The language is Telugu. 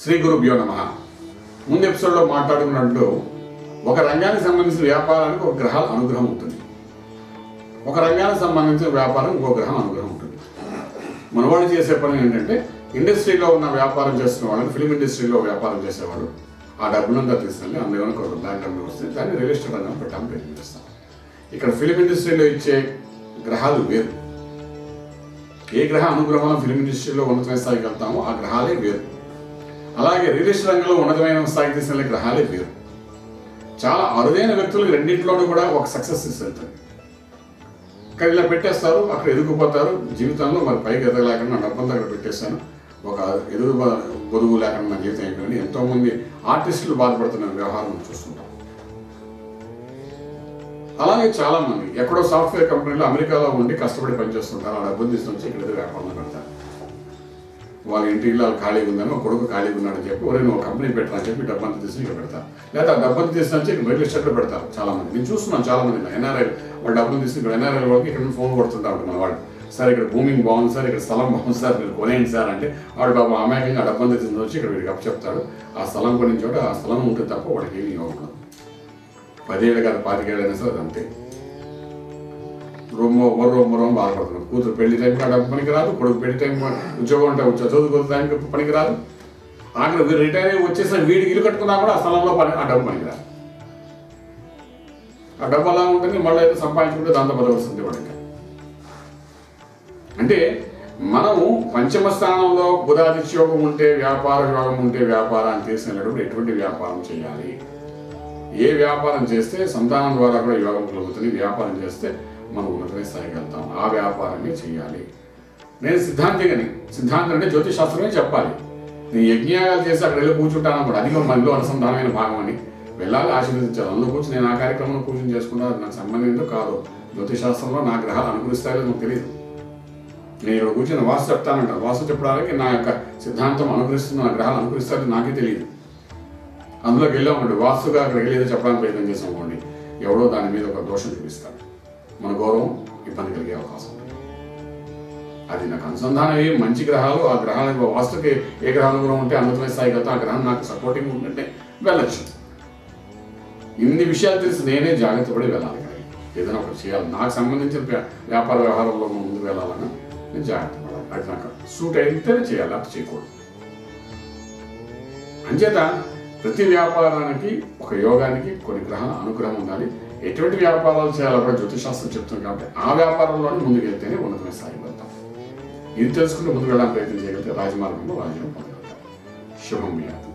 శ్రీ గురుభ్యో నమ ముందు ఎపిసోడ్లో మాట్లాడుకున్నట్టు ఒక రంగానికి సంబంధించిన వ్యాపారానికి ఒక గ్రహాల అనుగ్రహం ఉంటుంది ఒక రంగానికి సంబంధించిన వ్యాపారం ఇంకో గ్రహం అనుగ్రహం ఉంటుంది మనవాడు చేసే పని ఏంటంటే ఇండస్ట్రీలో ఉన్న వ్యాపారం చేస్తున్న వాళ్ళని ఫిలిం ఇండస్ట్రీలో వ్యాపారం చేసేవాడు ఆ డబ్బులంతా తీసుకెళ్ళి అందులో ఒక బ్లాక్ డబ్బులు వస్తే దాన్ని రియల్ ఎస్టేట్ రంగం పెట్టాలని ప్రయత్నిస్తాం ఇక్కడ ఫిలిం ఇండస్ట్రీలో ఇచ్చే గ్రహాలు వేరు ఏ గ్రహ అనుగ్రహం వల్ల ఫిలిం ఇండస్ట్రీలో ఉన్నతమైన స్థాయికి వెళ్తామో ఆ గ్రహాలే వేరు అలాగే రియల్ ఎస్టేట్ రంగంలో ఉన్నతమైన స్థాయికి తీసుకెళ్లే గ్రహాలే వేరు చాలా అరుదైన వ్యక్తులు రెండింటిలోనూ కూడా ఒక సక్సెస్ తీసుకెళ్తారు కానీ ఇలా పెట్టేస్తారు అక్కడ ఎదుగుపోతారు జీవితంలో మరి పైకి ఎదగలేకుండా నా డబ్బంతా అక్కడ పెట్టేశాను ఒక ఎదుగు బొదుగు లేకుండా నా జీవితం అయిపోయింది ఎంతోమంది ఆర్టిస్టులు బాధపడుతున్న వ్యవహారం చూస్తుంటాం అలాగే చాలా మంది ఎక్కడో సాఫ్ట్వేర్ కంపెనీలో అమెరికాలో ఉండి కష్టపడి పనిచేస్తుంటారు ఆ డబ్బులు తీసుకొని వచ్చి ఇక్కడ ఎదురు వ్యాపారంలో పెడతారు వాళ్ళ ఇంటి ఇల్లు ఖాళీగా ఉందని ఒక కొడుకు ఖాళీగా ఉన్నాడని చెప్పి ఒరే నువ్వు కంపెనీ పెట్టరా అని చెప్పి డబ్బంతా తీసుకుని ఇక్కడ పెడతారు లేదా ఆ డబ్బులు తీసుకుని వచ్చి ఇక్కడ రియల్ ఎస్టేట్లో పెడతారు చాలా మంది నేను చూస్తున్నాను చాలా మంది ఎన్ఆర్ఐ వాళ్ళ డబ్బులు తీసుకుని ఇక్కడ ఎన్ఆర్ఐ వాళ్ళకి ఇక్కడ నుండి ఫోన్ కొడుతుంటా ఉంటారు మన వాళ్ళు సార్ ఇక్కడ భూమింగ్ బాగుంది సార్ ఇక్కడ స్థలం బాగుంది సార్ మీరు కొనేయండి సార్ అంటే వాడు బాబు అమాయకంగా ఆ డబ్బంతా తీసుకుని వచ్చి ఇక్కడ వీడికి అప్పు చెప్తాడు ఆ స్థలం కొనిన చోట ఆ స్థలం ఉంటుంది తప్ప వాడికి ఏమీ ఇవ్వకూడదు పదేళ్ళు కాదు పాతికేళ్ళైనా సరే అది అంతే రొమ్మ మరో మరో బాధపడుతున్నాం కూతురు పెళ్లి టైం కాడ పనికి రాదు కొడుకు పెళ్లి టైం ఉద్యోగం అంటే ఉద్యోగ చదువుకునే టైంకి పనికి రాదు ఆఖరి వీడు రిటైర్ అయ్యి వచ్చేసరికి వీడికి ఇల్లు కట్టుకున్నా కూడా ఆ స్థలంలో పని ఆ డబ్బు పనికి రాదు ఆ డబ్బు అలా ఉంటుంది మళ్ళీ అయితే సంపాదించుకుంటే దాంతో బతవలసింది వాడికి అంటే మనము పంచమ స్థానంలో బుధాదిత్య యోగం ఉంటే వ్యాపార యోగం ఉంటే వ్యాపారాన్ని తీసుకెళ్ళేటప్పుడు ఎటువంటి వ్యాపారం చేయాలి ఏ వ్యాపారం చేస్తే సంతానం ద్వారా కూడా యోగం కలుగుతుంది వ్యాపారం చేస్తే మనం ఉన్నతమైన స్థాయికి వెళ్తాం ఆ వ్యాపారాన్ని చేయాలి నేను సిద్ధాంతిగని సిద్ధాంతం అంటే జ్యోతిష్ శాస్త్రమే చెప్పాలి నేను యజ్ఞయాగాలు చేసి అక్కడ వెళ్ళి కూర్చుంటాను కూడా అది కూడా మనలో అనుసంధానమైన భాగం అని వెళ్ళాలి ఆశీర్వదించాలి అందులో కూర్చొని నేను ఆ కార్యక్రమంలో పూజన చేసుకున్నాను నాకు సంబంధించడం కాదు జ్యోతిష్ శాస్త్రంలో నా గ్రహాలు అనుకరిస్తాయో నాకు తెలియదు నేను ఇక్కడ కూర్చొని వాస్తు చెప్తానంటాను వాస్తు చెప్పడానికి నా యొక్క సిద్ధాంతం అనుకరిస్తున్న నా గ్రహాలు అనుకరిస్తారో నాకే తెలియదు అందులోకి వెళ్ళామండి వాస్తుగా అక్కడికి వెళ్ళి ఏదో చెప్పడానికి ప్రయత్నం చేసాం అనుకోండి ఎవడో దాని మీద ఒక దోషం చూపిస్తాడు మన గౌరవం ఇబ్బంది కలిగే అవకాశం ఉంటుంది అది నాకు అనుసంధానం అయ్యి మంచి గ్రహాలు ఆ గ్రహాల వాస్తుకి ఏ గ్రహాల గురం ఉంటే అమృతమైన స్థాయికి వెళ్తే ఆ గ్రహం నాకు సపోర్టింగ్ ఉంటుంటే వెళ్ళచ్చు ఇన్ని విషయాలు తెలిసి నేనే జాగ్రత్త పడి వెళ్ళాలి ఇక్కడికి. ఏదైనా ఒకటి చేయాలి నాకు సంబంధించిన వ్య- వ్యాపార వ్యవహారంలో ముందుకు వెళ్ళాలన్నా నేను జాగ్రత్త పడాలి అది నాకు సూట్ అయితేనే చేయాలి అది చేయకూడదు అంచేత ప్రతి వ్యాపారానికి ఒక యోగానికి కొన్ని గ్రహాల అనుగ్రహం ఉండాలి ఎటువంటి వ్యాపారాలు చేయాలో కూడా జ్యోతిశాస్త్రం చెప్తుంది కాబట్టి ఆ వ్యాపారంలోనే ముందుకు వెళ్తేనే ఉన్నతమైన స్థాయికి వెళ్తాం ఇది తెలుసుకుంటూ ముందుకు వెళ్ళడానికి ప్రయత్నం చేయగలిగితే రాజమార్గంలో రాజ్యం పొందగలుగుతాం శుభం మీ ఆత్మ